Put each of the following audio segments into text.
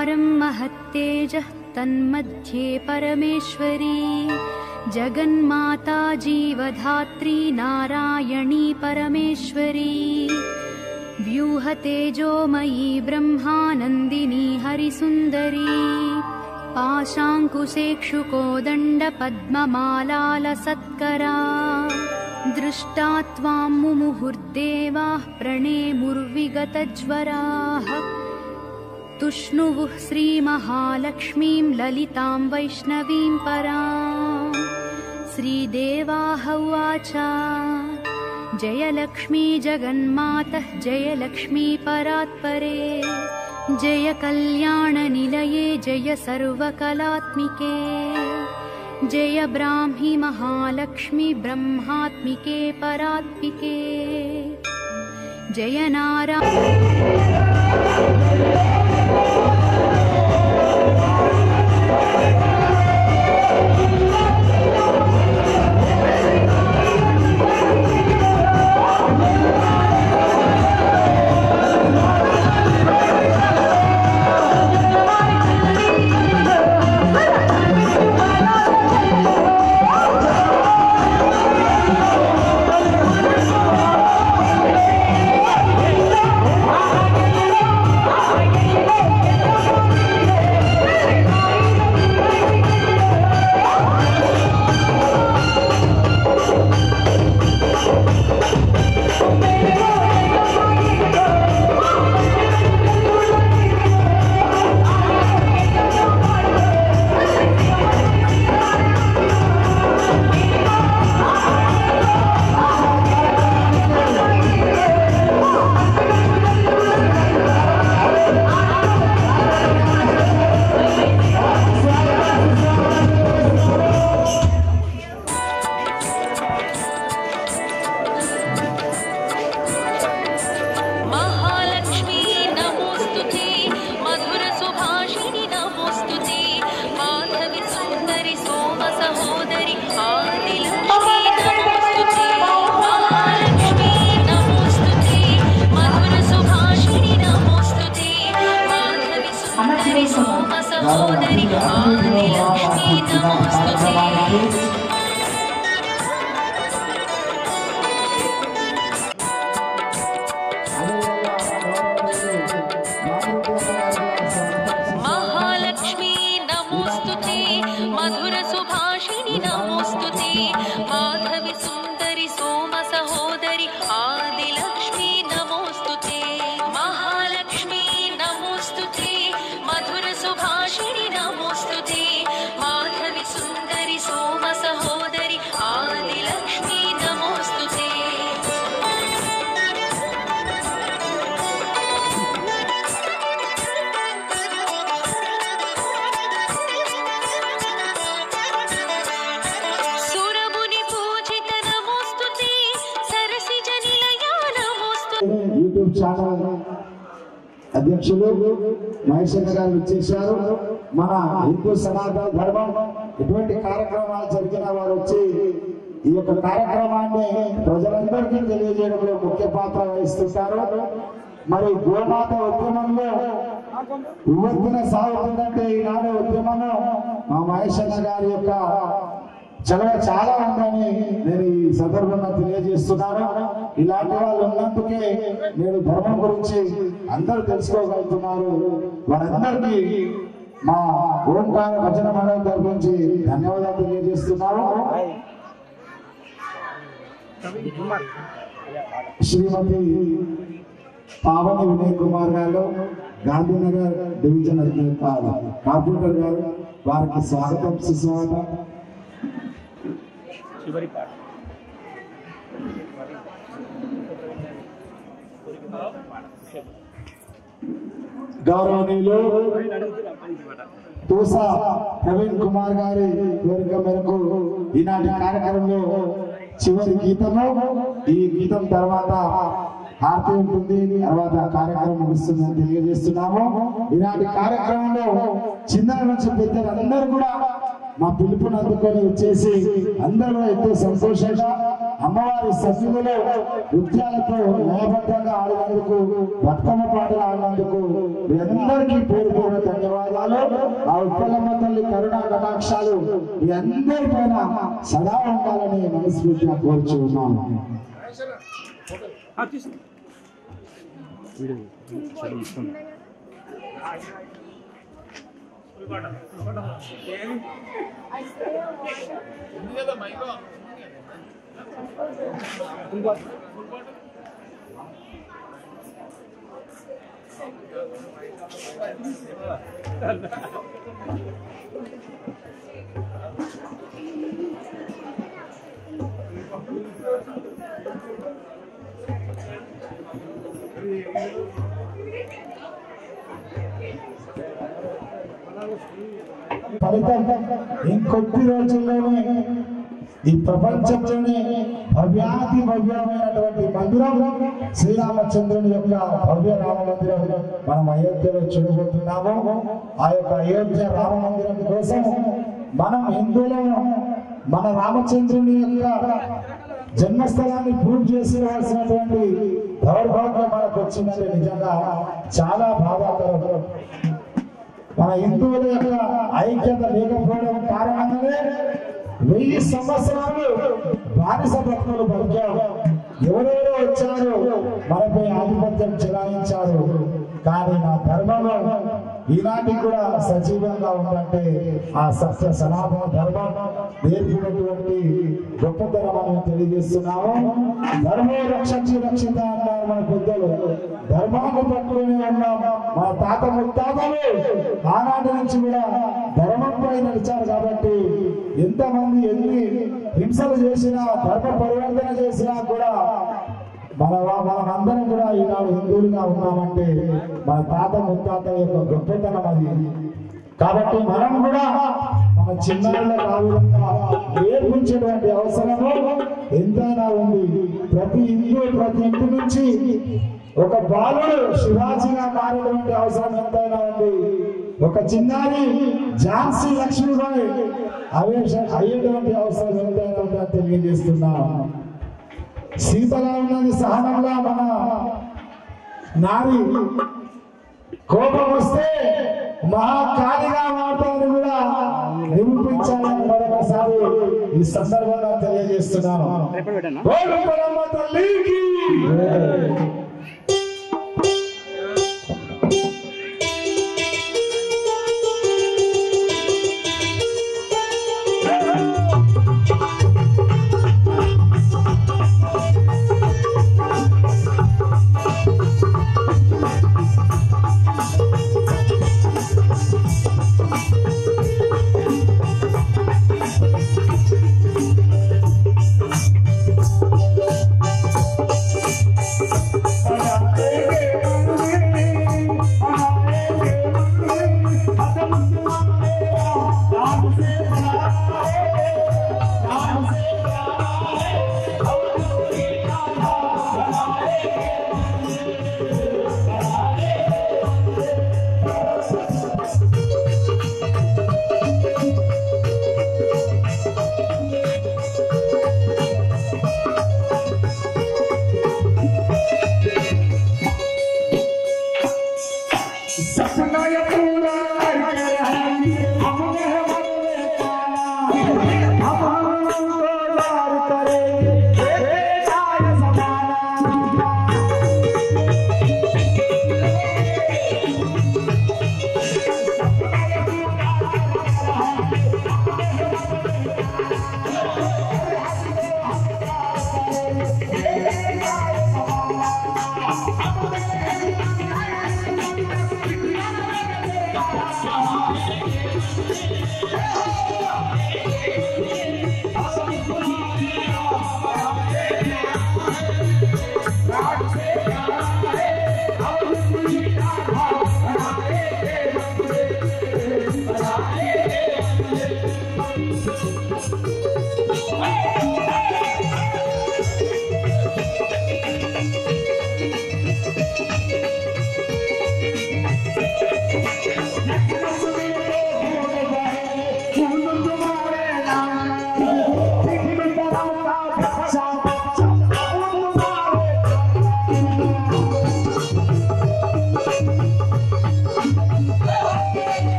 अपारं महत्तेजः तन्मध्ये परमेश्वरी जगन्माता जीवधात्री नारायणी परमेश्वरी व्यूहतेजोमयी ब्रह्मानन्दिनी हरिसुन्दरी पाशाङ्कुशेक्षुकोदण्डपद्ममालालसत्करा दृष्टा त्वां मुमुहुर्देवाः प्रणेमुर्विगतज्वराः तुष्णुवुः श्रीमहालक्ष्मीं ललितां वैष्णवीं पराम् श्रीदेवाह उवाच जयलक्ष्मी जगन्मातः जयलक्ष्मी परात्परे जय कल्याणनिलये जय सर्वकलात्मिके जय ब्राह्मी महालक्ष्मी ब्रह्मात्मिके परात्मिके जय नारायण महालक्ष्मी नमोऽस्तु ते मधुरसुभाषिणि नमोऽस्तु ते माधवि सुन्दरि सोमसहोदरि आदिलक्ष्मी नमोऽस्तु ते महालक्ष्मी नमोऽस्तु ते मधुरसुभाषिणि नमोऽस्तु ते माधवि सुन्दरि सोमसहोदरि आदिलक्ष्मी नमोऽस्तु ते महालक्ष्मी नमोऽस्तु ते मधुरसुभाषिणि नमोऽस्तु ते माधवि सुन्दरि सोमसहोदरि आदिलक्ष्मी नमोऽस्तु ते महालक्ष्मी नमोऽस्तु ते मधुरसुभाषिणि नमोऽस्तु ते माधवि सुन्दरि सोमसहोदरि आदिलक्ष्मी नमोऽस्तु ते सुरमुनि पूजित नमोऽस्तु ते सरसिजनिलया नमोऽस्तु యూట్యూబ్ ఛానల్ అధ్యక్షులు మహేష్ అన్న గారు వచ్చేసారు మన హిందూ సనాతన ధర్మం ఎటువంటి కార్యక్రమాలు జరిగిన వారు వచ్చి ఈ యొక్క కార్యక్రమాన్ని ప్రజలందరికీ తెలియజేయడంలో ముఖ్య పాత్ర వహిస్తుంటారు మరి గోమాత ఉద్యమంలో ఉవ్వెత్తున సాగుతుందంటే ఈనాడు ఉద్యమంలో మా మహేష్ అన్న గారి యొక్క చలవ చాలా ఉందని నేను ఈ సందర్భంగా తెలియజేస్తున్నాను ఇలాంటి వాళ్ళు ఉన్నందుకే నేను ధర్మం గురించి అందరూ తెలుసుకోగలుగుతున్నారు వారందరికీ మా ఓంకార భజన మండలి తరపు నుంచి ధన్యవాదాలు తెలియజేస్తున్నాను శ్రీమతి పావని వినయ్ కుమార్ గారు గాంధీనగర్ డివిజన్ అధికారి కార్పొరేటర్ గారు వారికి స్వాగతం సుస్వాగతం గౌరవనీయులు తోసా ప్రవీణ్ కుమార్ గారి కోరిక మేరకు ఈనాటి కార్యక్రమంలో చివరి గీతము ఈ గీతం తర్వాత హారతి ఉంటుంది తర్వాత కార్యక్రమం ముగుస్తుందని తెలియజేస్తున్నాము ఈనాటి కార్యక్రమంలో చిన్న నుంచి పెద్దలందరూ కూడా మా పిలుపుని అందుకొని వచ్చేసి అందరూ ఎంతో సంతోషంగా అమ్మవారి సన్నిధిలో నృత్యాలతో న్యాయబద్ధంగా ఆడినందుకు బతుకమ్మ పాటలు ఆడినందుకు మీ అందరికీ పేరు పేరు ధన్యవాదాలు ఆ ఉప్పలమ్మ తల్లి కరుణా కటాక్షాలు మీ అందరి పైన సదా ఉండాలని మనస్ఫూర్తిగా కోరుచు ఉన్నాను ఫలితం ఇంకొద్ది రోజుల్లోనే ఈ ప్రపంచంలోనే భవ్యాతి భవ్యమైనటువంటి మందిరం శ్రీరామచంద్రుని యొక్క భవ్య రామ మందిరం మనం అయోధ్యలో చూడబోతున్నాము ఆ యొక్క అయోధ్య రామ మందిరం కోసం మనం హిందువులను మన రామచంద్రుని యొక్క జన్మస్థలాన్ని ప్రూవ్ చేసుకోవాల్సినటువంటి దౌర్భాగ్యం మనకు వచ్చిందంటే నిజంగా చాలా బాధాకరం మన హిందువుల యొక్క ఐక్యత లేకపోవడం కారణంగానే వెయ్యి సంవత్సరాలు బానిస భక్తులు బతికారు ఎవరెవరో వచ్చారు మనపై ఆధిపత్యం చెలాయించారు కానీ నా ధర్మంలో ఈనాటికి కూడా సజీవంగా ఉందంటే ఆ సత్య సనాతన ధర్మం నేర్పినటువంటి గొప్పతనం అని తెలియజేస్తున్నాము ధర్మో రక్షించి రక్షిత అన్నారు మన పెద్దలు ధర్మాన్ని పట్టుకుని ఉన్నాం మన తాత ముత్తాతలు ఆనాటి నుంచి కూడా ధర్మంపై నడిచారు కాబట్టి ఎంతమంది ఎన్ని హింసలు చేసినా ధర్మ పరివర్తన చేసినా కూడా మన మనమందరం కూడా ఈనాడు హిందువులుగా ఉన్నామంటే మన తాత ముత్తాత యొక్క గొప్పతనం అది కాబట్టి మనం కూడా మన చిన్నారుల కావులంగా నేర్పించేటువంటి అవసరము ఎంతైనా ఉంది ప్రతి హిందూ ప్రతి ఇంటి నుంచి ఒక బాలుడు శివాజీగా మారేటువంటి అవసరం ఎంతైనా ఉంది ఒక చిన్నారి ఝాన్సీ లక్ష్మీబాయి అవేశ అయ్యేటువంటి అవసరం ఎంతైనా ఉందని తెలియజేస్తున్నాం సీతలా ఉన్నది సహనంగా మన నారి కోపం వస్తే మహాకాళిగా మాట్లాడి కూడా నిరూపించాలని మరొకసారి ఈ సందర్భంగా తెలియజేస్తున్నాను ఓ పరమ తల్లికి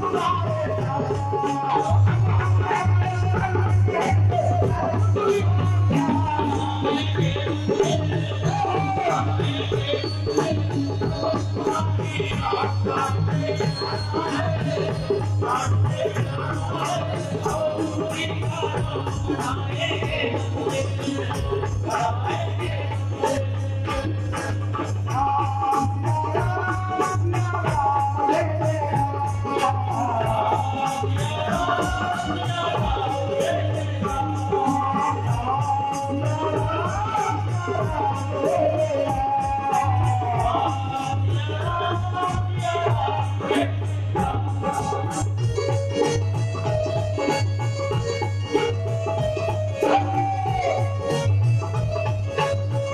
ఆ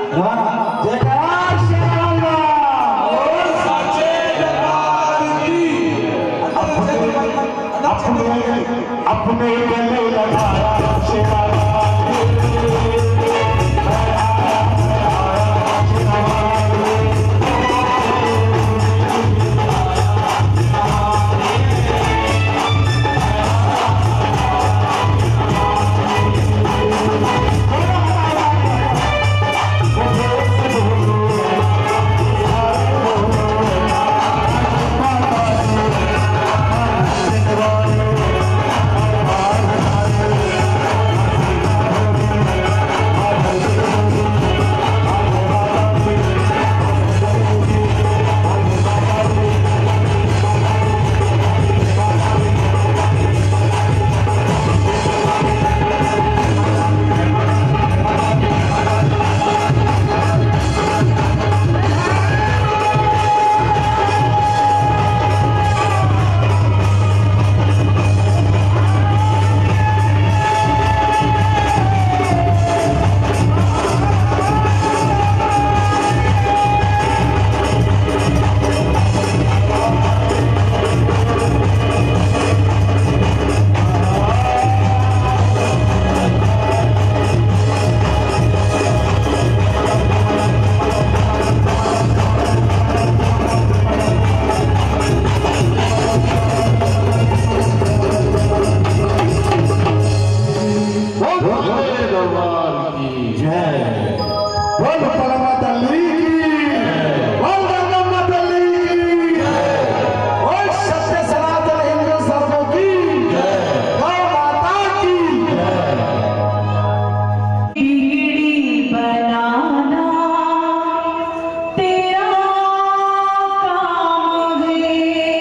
अपने गले लगाया शेरा बोल परम तल्ली की बोल गंगम्म तल्ली की बोल सत्य सनातन हिंदू धर्म की गौ माता की बिगड़ी बनाना तेरा काम है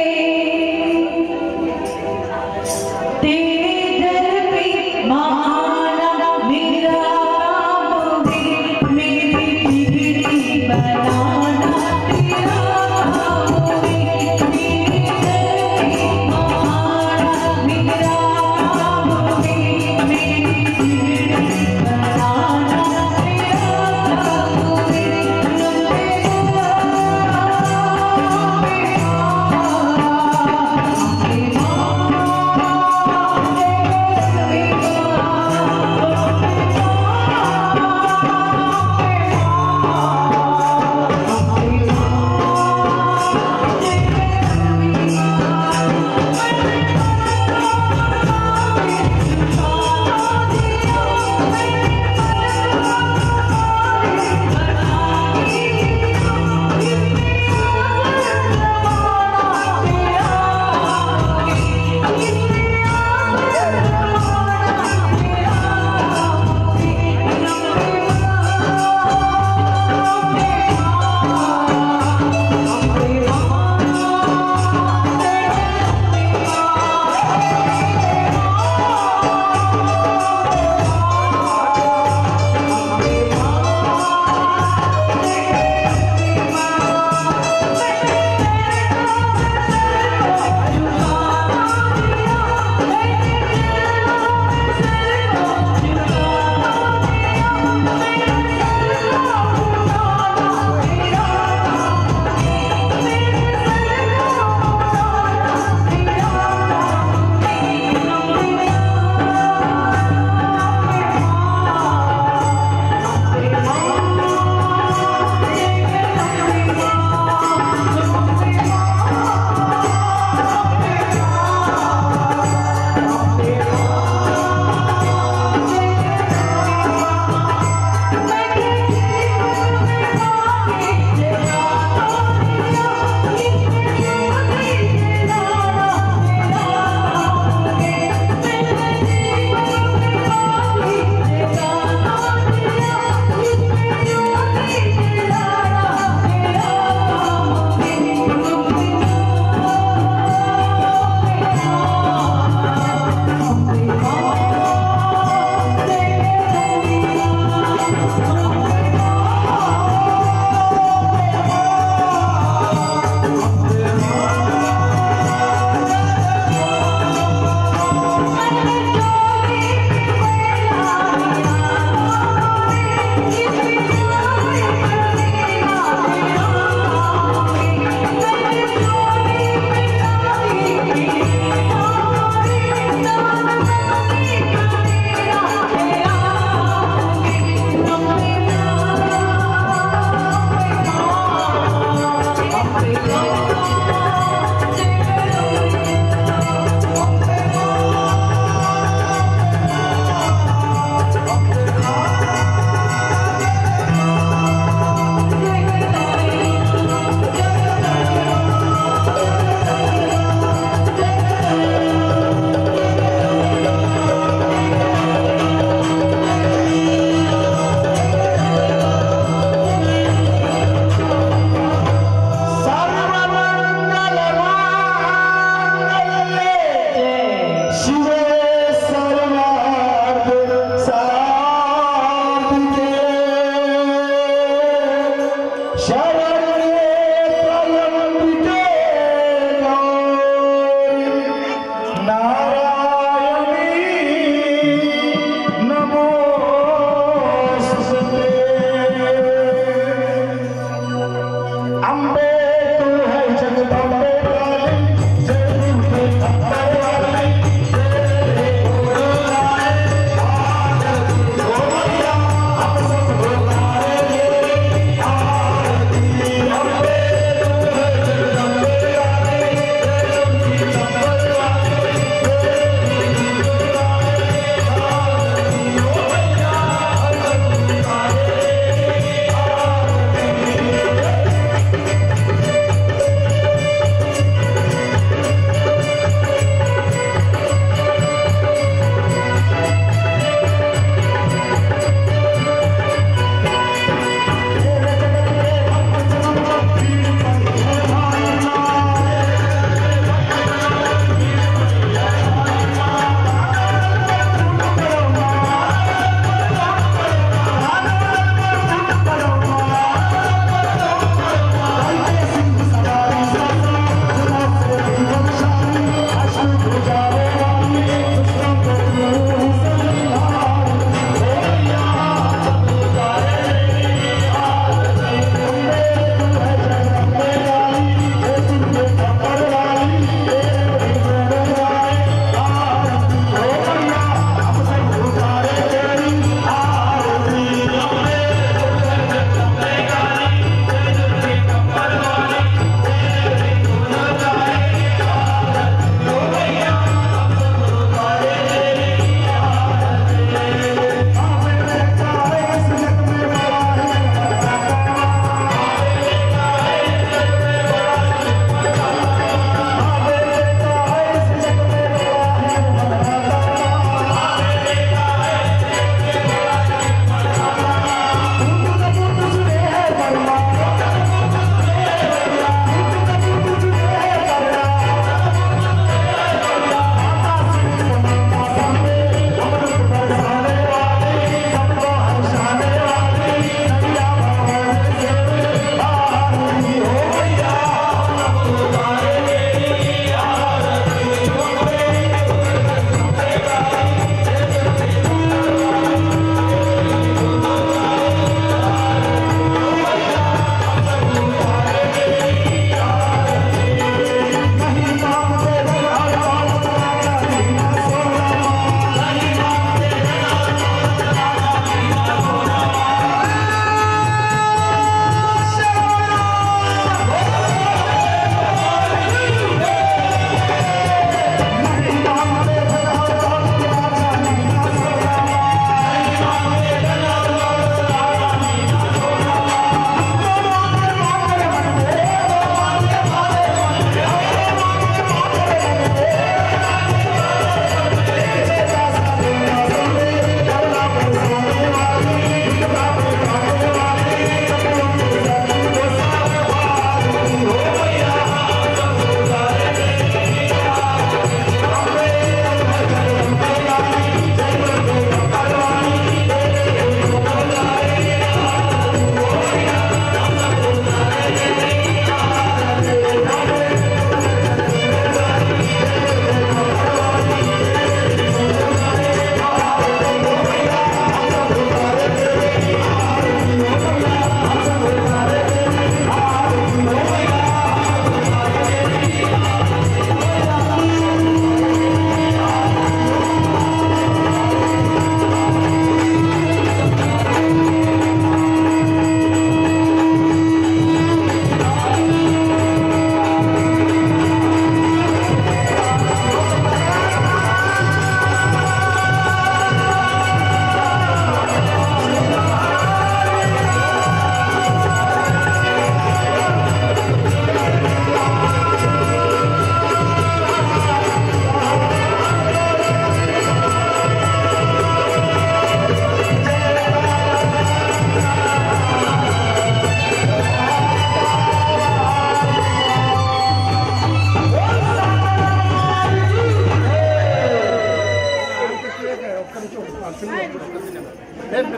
तेरे दर पे महाना मेरा काम है मेरी बिगड़ी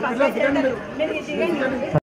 మీరు